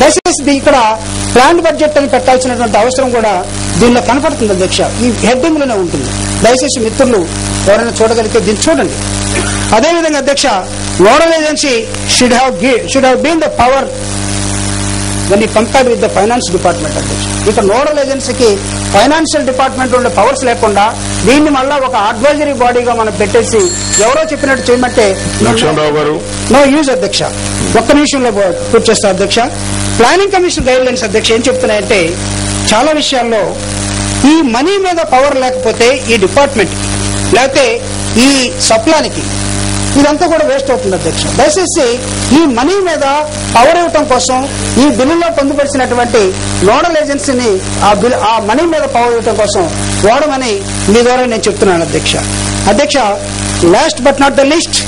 దయచేసి ఇది ఇక్కడ ప్లాన్ బడ్జెట్ అని పెట్టాల్సినటువంటి అవసరం కూడా దీనిలో కనపడుతుంది అధ్యక్ష ఈ హెడ్డింగ్ లోనే ఉంటుంది దయచేసి మిత్రులు ఎవరైనా చూడగలిగితే దీన్ని చూడండి అదేవిధంగా అధ్యక్ష nodal agency should have should have been the power when you compare with the finance department అధ్యక్ష ఇక నోడల్ ఏజెన్సీకి ఫైనాన్షియల్ డిపార్ట్మెంట్ ఉండే పవర్స్ లేకుండా దీన్ని మళ్ళా ఒక అడ్వైజరీ బాడీగా మనం పెట్టేసి ఎవరో చెప్పినట్టు చేయమంటే లక్ష్మణరావు గారు నో యూజ్ అధ్యక్ష ఒక్క నిమిషంలో పూ- పూర్తి చేస్తా అధ్యక్ష ప్లానింగ్ కమిషన్ గైడ్ లైన్స్ అధ్యక్ష ఏం చెప్తున్నాయంటే చాలా విషయాల్లో ఈ మనీ మీద పవర్ లేకపోతే ఈ డిపార్ట్మెంట్ లేకపోతే ఈ సప్లానికి ఇదంతా కూడా వేస్ట్ అవుతుంది అధ్యక్ష దయచేసి ఈ మనీ మీద పవర్ ఇవ్వటం కోసం ఈ బిల్లులో పొందుపరిచినటువంటి నోడల్ ఏజెన్సీని ఆ బిల్ ఆ మనీ మీద పవర్ ఇవ్వటం కోసం వాడమని మీ ద్వారా నేను చెప్తున్నాను అధ్యక్ష అధ్యక్ష last but not the least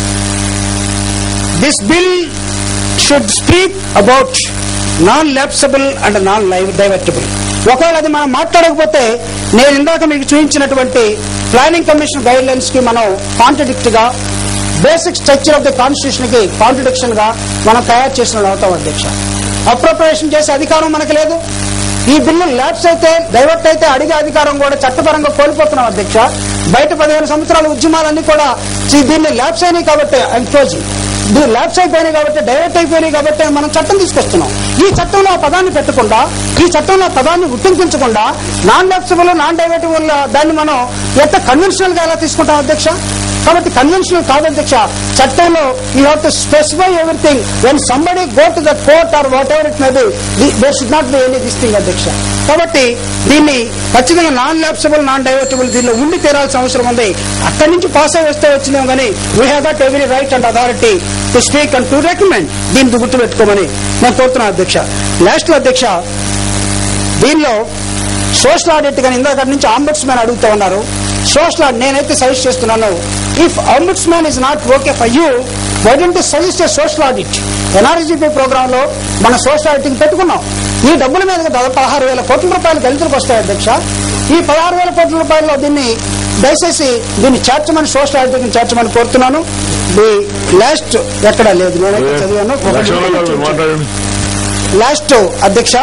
this bill should speak about non lapsable and non divertable ఒకవేళ అది మనం మాట్లాడకపోతే నేను ఇందాక మీకు చూపించినటువంటి ప్లానింగ్ కమిషన్ గైడ్ లైన్స్ కి మనం కాంట్రడిక్ట్ గా basic structure of the constitution కి కాంట్రడిక్షన్ గా మనం తయారు చేసిన వాళ్ళు అవుతాం అధ్యక్ష అప్రోప్రియేషన్ చేసే అధికారం మనకు లేదు ఈ బిల్లు ల్యాబ్స్ అయితే డైవర్ట్ అయితే అడిగే అధికారం కూడా చట్టపరంగా కోల్పోతున్నాం అధ్యక్ష బయట పదిహేను సంవత్సరాల ఉద్యమాలన్నీ కూడా ఈ దీన్ని ల్యాబ్స్ అయినాయి కాబట్టి ఐఎమ్ క్లోజింగ్ దీని ల్యాబ్స్ అయిపోయినాయి కాబట్టి డైవర్ట్ అయిపోయినాయి కాబట్టి మనం చట్టం తీసుకొస్తున్నాం ఈ చట్టంలో ఆ పదాన్ని పెట్టకుండా ఈ చట్టంలో ఆ పదాన్ని గుర్తించకుండా నాన్ ల్యాబ్సబుల్ నాన్ డైవర్టబుల్ దాన్ని మనం ఎంత కన్వెన్షనల్ గా ఎలా తీసుకుంటాం అధ్యక్ష కాబట్టి కన్వెన్షనల్ కాదు అధ్యక్ష చట్టంలో you have to specify everything when somebody go to the court or whatever it may be there should not be any this thing అధ్యక్ష కాబట్టి దీన్ని ఖచ్చితంగా నాన్ ల్యాప్సబుల్ నాన్ డైవర్టబుల్ దీనిలో ఉండి తీరాల్సిన అవసరం ఉంది అక్కడి నుంచి పాస్ అయి వస్తే వచ్చినాం కానీ we have got every right and authority to speak and to recommend దీన్ని గుర్తుపెట్టుకోమని నేను కోరుతున్నాను అధ్యక్ష లాస్ట్ లో అధ్యక్ష దీనిలో సోషల్ ఆడిట్ కానీ ఇందాక నుంచి ఆంబుడ్స్ మ్యాన్ అడుగుతూ ఉన్నారు సోషల్ ఆడిట్ నేనైతే సజెస్ట్ చేస్తున్నాను if ombudsman is not okay for you why don't suggest a social audit NRGP programme లో మన సోషల్ ఆడిటింగ్ పెట్టుకున్నాం ఈ డబ్బుల మీద దాదాపు పదహారు వేల కోట్ల రూపాయలు దళితులకు వస్తాయి అధ్యక్ష ఈ పదహారు వేల కోట్ల రూపాయల్లో దీన్ని దయచేసి దీన్ని చేర్చమని సోషల్ ఆడిటింగ్ చేర్చమని కోరుతున్నాను ది లాస్ట్ ఎక్కడ లేదు నేనైతే చదివాను లక్ష్మణరావు గారు మీరు మాట్లాడండి లాస్ట్ అధ్యక్ష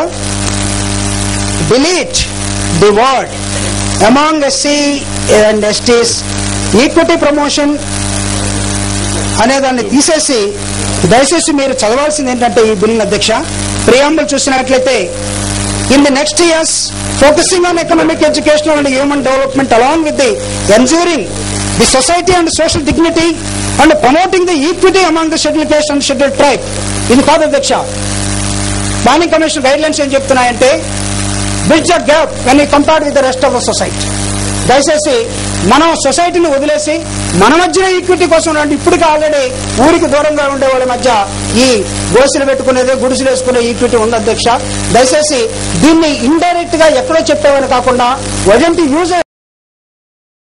delete the word among SC and STs equity promotion అనేదాన్ని తీసేసి దయచేసి మీరు చదవాల్సింది ఏంటంటే ఈ బిల్ అధ్యక్ష ప్రియాంబుల్ చూసినట్లయితే in the next years focusing on economic education and human development along with the ensuring the society and social dignity and promoting the equity among the schedule caste and schedule tribe ఇది కాదు అధ్యక్ష planning commission guidelines ఏం చెప్తున్నాయంటే bridge a gap when you compare with the rest of the society దయచేసి మనం సొసైటీని వదిలేసి మన మధ్యన ఈక్విటీ కోసం రండి ఇప్పటికి ఆల్రెడీ ఊరికి దూరంగా ఉండే వాళ్ళ మధ్య ఈ గోసులు పెట్టుకునేది గుడిసెలు వేసుకునే ఈక్విటీ ఉంది అధ్యక్ష దయచేసి దీన్ని ఇండైరెక్ట్ గా ఎక్కడో చెప్పేవని కాకుండా వజంటి యూజ్